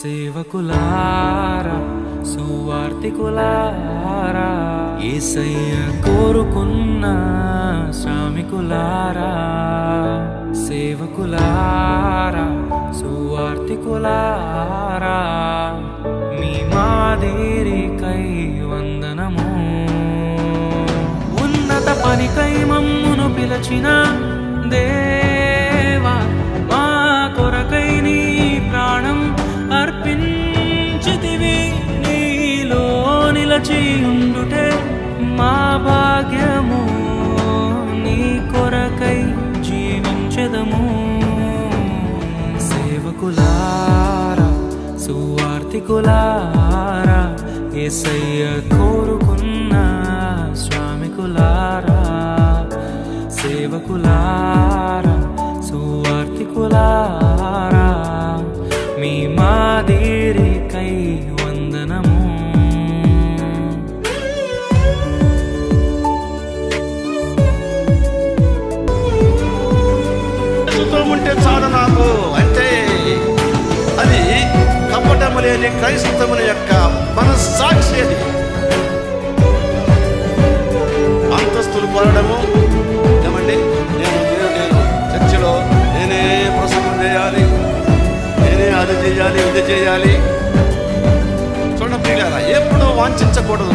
సేవకులారా సువార్తికులారా ఏసయ్య కోరుకున్న శ్రామికులారా సేవకులారా సువార్తికులారా మీ మాదిరికై వందనము ఉన్నత పనికై మమ్మును పిలచిన దేవా మా కొరకై నీ ప్రాణం అర్పించితివి నీలో నిలచి ఉండుటే మా భాగ్యము నీ కొరకై జీవించదము సేవకులారా సువార్తికులారా ఏసయ్య కోరుకున్న శ్రామికులారా సేవకులారా సువార్తికులారా మీ మాదిరికై వందనము సుతం ఉంటే చాలు నాకు అంటే అది కపటము లేని క్రైస్తవుని యొక్క మనస్సాక్షి అది అంతస్తులు కోరడము ఏమండి నేను నేను నేను చర్చిలో నేనే ప్రసంగం చేయాలి నేనే అది చేయాలి ఇది చేయాలి చూడండి ప్రియులారా ఎప్పుడూ వాంఛించకూడదు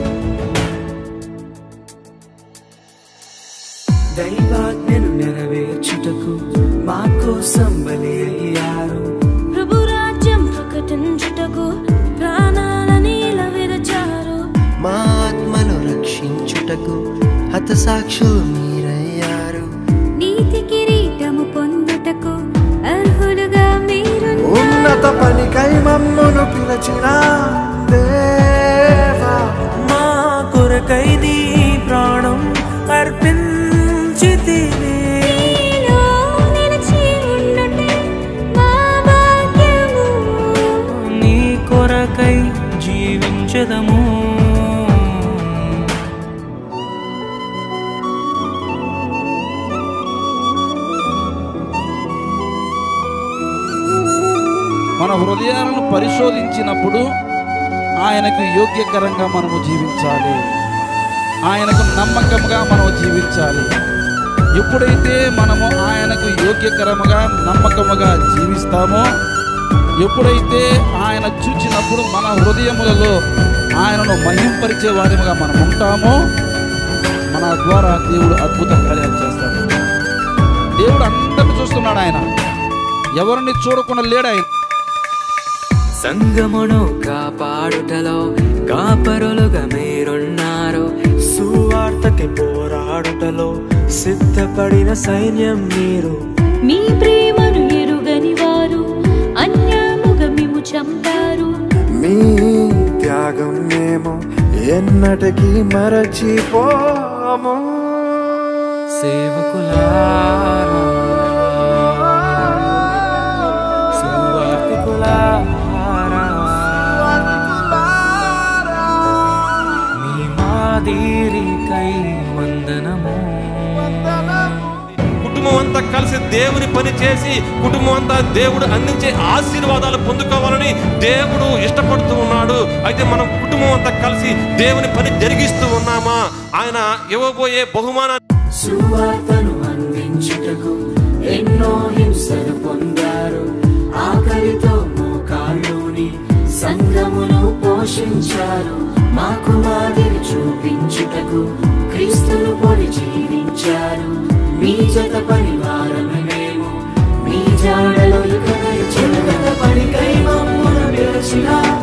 దైవాజ్ఞను నెరవేర్చుటకు మా కోసం బలి అయ్యారు ప్రభు రాజ్యం ప్రకటించుటకు ప్రాణాలని విరచారు మా ఆత్మను రక్షించుటకు హతసాక్షులు మీరయ్యారు నీతి కిరీటము పొందుటకు అర్హులుగా మీరు ఉన్నత పనికై మమ్మును పిలచిన దేవా మా కొరకై నీ ప్రాణం అర్పించితివి నిలిచి ఉండుటే మా భాగ్యము నీ కొరకై జీవించదము మన హృదయాలను పరిశోధించినప్పుడు ఆయనకు యోగ్యకరంగా మనము జీవించాలి ఆయనకు నమ్మకంగా మనము జీవించాలి ఎప్పుడైతే మనము ఆయనకు యోగ్యకరముగా నమ్మకముగా జీవిస్తామో ఎప్పుడైతే ఆయన చూచినప్పుడు మన హృదయములలో ఆయనను మహింపరిచే వారిగా మనం ఉంటామో మన ద్వారా దేవుడు అద్భుత కార్యాలు చేస్తాడు దేవుడు అందరిని చూస్తున్నాడు ఆయన ఎవరిని చూడకుండా లేడు ఆయన సంగమును కాపాడుటలో కాపరులుగా మీరున్నారు సువార్తకి పోరాడుటలో సిద్ధపడిన సైన్యం మీరు మీ ప్రేమను ఎరుగని వారు అన్యాముగా మేము చంపారు మీ త్యాగం మేము ఎన్నటికీ మరచిపోము సేవకులారా సువార్తికులారా మీ మాదిరికై వందనము కుటుంబం అంతా కలిసి దేవుని పని చేసి కుటుంబం అంతా దేవుడు అందించే ఆశీర్వాదాలు పొందుకోవాలని దేవుడు ఇష్టపడుతూ ఉన్నాడు అయితే మనం కుటుంబం అంతా కలిసి దేవుని పని జరిగిస్తూ ఉన్నామా ఆయన ఇవ్వబోయే బహుమానాన్ని సువార్తను అందించుటకు ఎన్నో హింసలు పొందారు ఆకలితో మోకాళ్ళుని సంఘమును పోషించారు మాకు మాదిరి చూపించుటకు క్రీస్తును పొడి జీవించారు మీ జత పరివారమే మేము మీ జాడలో ఇక పనికై మమ్మల్ని పిలిచిన